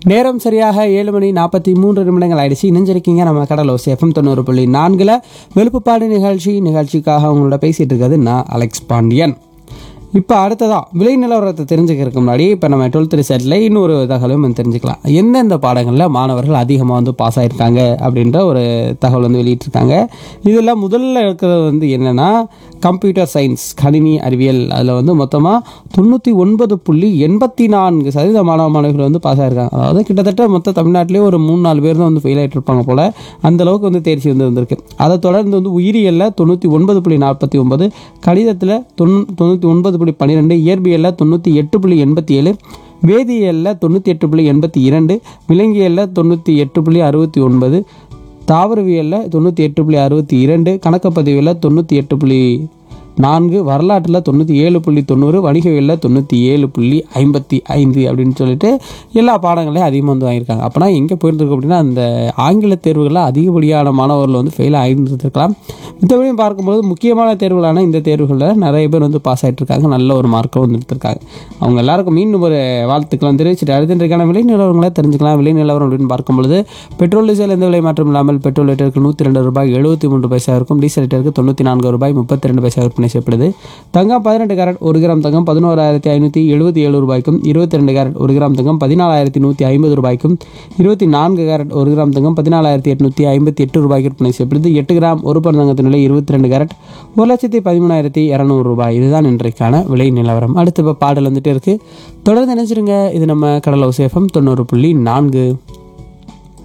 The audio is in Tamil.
நேரம் சரியாக ஏழு மணி நாற்பத்தி மூன்று நிமிடங்கள் ஆயிடுச்சு இணைஞ்சிருக்கீங்க நம்ம கடலோஸ் எஃப்எம் தொண்ணூறு புள்ளி நான்கில் வெளுப்புப்பாடு நிகழ்ச்சி நிகழ்ச்சிக்காக உங்களோட பேசிட்டு இருக்கிறது நான் அலெக்ஸ் பாண்டியன் இப்போ அடுத்ததா விலை நிலவரத்தை தெரிஞ்சுக்கிறதுக்கு முன்னாடி இப்போ நம்ம டுவெல்த் ரிசல்ட்டில் இன்னொரு தகவலும் வந்து தெரிஞ்சுக்கலாம் எந்தெந்த பாடங்களில் மாணவர்கள் அதிகமாக வந்து பாஸ் ஆகிருக்காங்க அப்படின்ற ஒரு தகவல் வந்து வெளியிட்டிருக்காங்க இதில் முதல்ல இருக்கிறது வந்து என்னென்னா கம்ப்யூட்டர் சயின்ஸ் கணினி அறிவியல் அதில் வந்து மொத்தமாக தொண்ணூற்றி ஒன்பது புள்ளி எண்பத்தி நான்கு சதவீத மாணவ மாணவிகள் வந்து பாஸ் ஆகிருக்காங்க அதாவது கிட்டத்தட்ட மொத்த தமிழ்நாட்டிலே ஒரு மூணு நாலு பேர் தான் வந்து ஃபெயில் ஆகிட்டு இருப்பாங்க போல் அந்த அளவுக்கு வந்து தேர்ச்சி வந்து வந்திருக்கு அதை தொடர்ந்து வந்து உயிரியலில் தொண்ணூற்றி ஒன்பது புள்ளி நாற்பத்தி ஒன்பது கணிதத்தில் தொண்ணூ தொண்ணூற்றி ஒன்பது புள்ளி பன்னிரெண்டு இயற்பியலில் தொண்ணூற்றி எட்டு புள்ளி எண்பத்தி ஏழு வேதியியலில் தொண்ணூற்றி எட்டு புள்ளி எண்பத்தி இரண்டு விலங்கியலில் தொண்ணூற்றி எட்டு புள்ளி அறுபத்தி ஒன்பது தாவரவியலில் தொண்ணூற்றி எட்டு புள்ளி அறுபத்தி இரண்டு கணக்கப்பதிவில் தொண்ணூற்றி எட்டு புள்ளி நான்கு வரலாற்றில் தொண்ணூற்றி ஏழு புள்ளி தொண்ணூறு வணிகவியலில் தொண்ணூற்றி ஏழு புள்ளி ஐம்பத்தி ஐந்து அப்படின்னு சொல்லிட்டு எல்லா பாடங்களையும் அதிகமாக வந்து வாங்கியிருக்காங்க அப்போனா எங்கே போயிருந்துருக்கு அப்படின்னா அந்த ஆங்கில தேர்வுகளில் அதிகப்படியான மாணவர்கள் வந்து ஃபெயில் ஆகியிருந்துருக்கலாம் மித்தபடியும் பார்க்கும்போது முக்கியமான தேர்வுகளான இந்த தேர்வுகளில் நிறைய பேர் வந்து பாஸ் ஆகிட்டு இருக்காங்க நல்ல ஒரு மார்க்கை வந்து எடுத்திருக்காங்க அவங்க எல்லாருக்கும் மீண்டும் ஒரு வாழ்த்துக்கள் தெரிவிச்சுட்டு அடுத்தின்றைக்கான விலை நிலவரங்களை தெரிஞ்சுக்கலாம் விலை நிலவரம் அப்படின்னு பார்க்கும்பொழுது பெட்ரோல் டீசல் எந்த விலை மாற்றம் இல்லாமல் பெட்ரோல் லிட்டருக்கு நூற்றி ரெண்டு ரூபாய் எழுபத்தி மூன்று பைசா இருக்கும் டீசல் லிட்டருக்கு தொண்ணூற்றி நான்கு ரூபாய் முப்பத்தி ரெண்டு பைசா விற்பனை செய்யப்படுது தங்கம் பதினெட்டு கேரட் ஒரு கிராம் தங்கம் பதினோராயிரத்தி ஐநூற்றி எழுபத்தி ஏழு ரூபாய்க்கும் இருபத்தி ரெண்டு கேரட் ஒரு கிராம் தங்கம் பதினாலாயிரத்தி நூற்றி ஐம்பது ரூபாய்க்கும் இருபத்தி நான்கு கேரட் ஒரு கிராம் தங்கம் பதினாலாயிரத்தி எட்நூற்றி ஐம்பத்தி எட்டு ரூபாய்க்கு விற்பனை செய்யப்படுது எட்டு கிராம் ஒரு பன் தங்கத்தின் விலை இருபத்தி ரெண்டு கேரட் ஒரு லட்சத்தி பதிமூணாயிரத்தி இரநூறு ரூபாய் இதுதான் இன்றைக்கான விலை நிலவரம் அடுத்து இப்போ பாடல் வந்துட்டு இருக்கு தொடர்ந்து நினைச்சிருங்க இது நம்ம கடலோ சேஃபம் தொண்ணூறு புள்ளி நான்கு